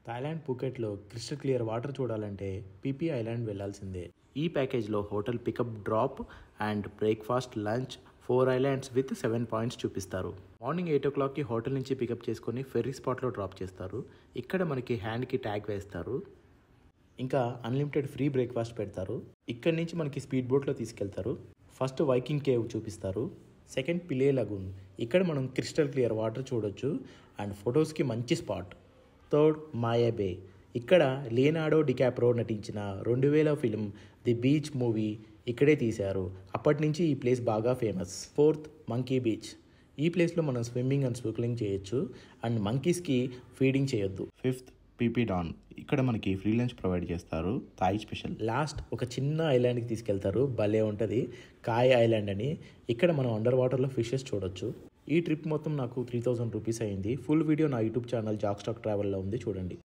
Thailand పూకెట్లో crystal clear water చూడాలంటే Phi Phi island వెళ్ళాల్సిందే ఈ ప్యాకేజ్లో hotel pickup drop and breakfast lunch four islands with seven points చూపిస్తారు మార్నింగ్ ఎయిట్ ఓ క్లాక్కి హోటల్ నుంచి పికప్ చేసుకొని ఫెర్రీ స్పాట్లో డ్రాప్ చేస్తారు ఇక్కడ మనకి హ్యాండ్కి ట్యాగ్ వేస్తారు ఇంకా అన్లిమిటెడ్ ఫ్రీ బ్రేక్ఫాస్ట్ పెడతారు ఇక్కడి నుంచి మనకి స్పీడ్ బోట్లో తీసుకెళ్తారు ఫస్ట్ వైకింగ్ కేవ్ చూపిస్తారు సెకండ్ పిలే లగూన్ ఇక్కడ మనం క్రిస్టల్ క్లియర్ వాటర్ చూడొచ్చు అండ్ ఫొటోస్కి మంచి స్పాట్ థర్డ్ మాయా బే ఇక్కడ లియనాడో డికాప్రో నటించిన రెండు వేల ఫిలిం ది బీచ్ మూవీ ఇక్కడే తీశారు అప్పటి నుంచి ఈ ప్లేస్ బాగా ఫేమస్ ఫోర్త్ మంకీ బీచ్ ఈ ప్లేస్లో మనం స్విమ్మింగ్ అండ్ స్విక్లింగ్ చేయొచ్చు అండ్ మంకీస్కి ఫీడింగ్ చేయొద్దు ఫిఫ్త్ పీపీ డాన్ ఇక్కడ మనకి ఫ్రీ లంచ్ ప్రొవైడ్ చేస్తారు థాయ్ స్పెషల్ లాస్ట్ ఒక చిన్న ఐలాండ్కి తీసుకెళ్తారు భలే ఉంటుంది కాయ్ ఐలాండ్ అని ఇక్కడ మనం అండర్ వాటర్లో ఫిషెస్ చూడొచ్చు ఈ ట్రిప్ మొత్తం నాకు త్రీ థౌసండ్ రూపీస్ అయింది ఫుల్ వీడియో నా యూట్యూబ్ ఛానల్ జాక్ స్టాక్ ట్రావెల్లో ఉంది చూడండి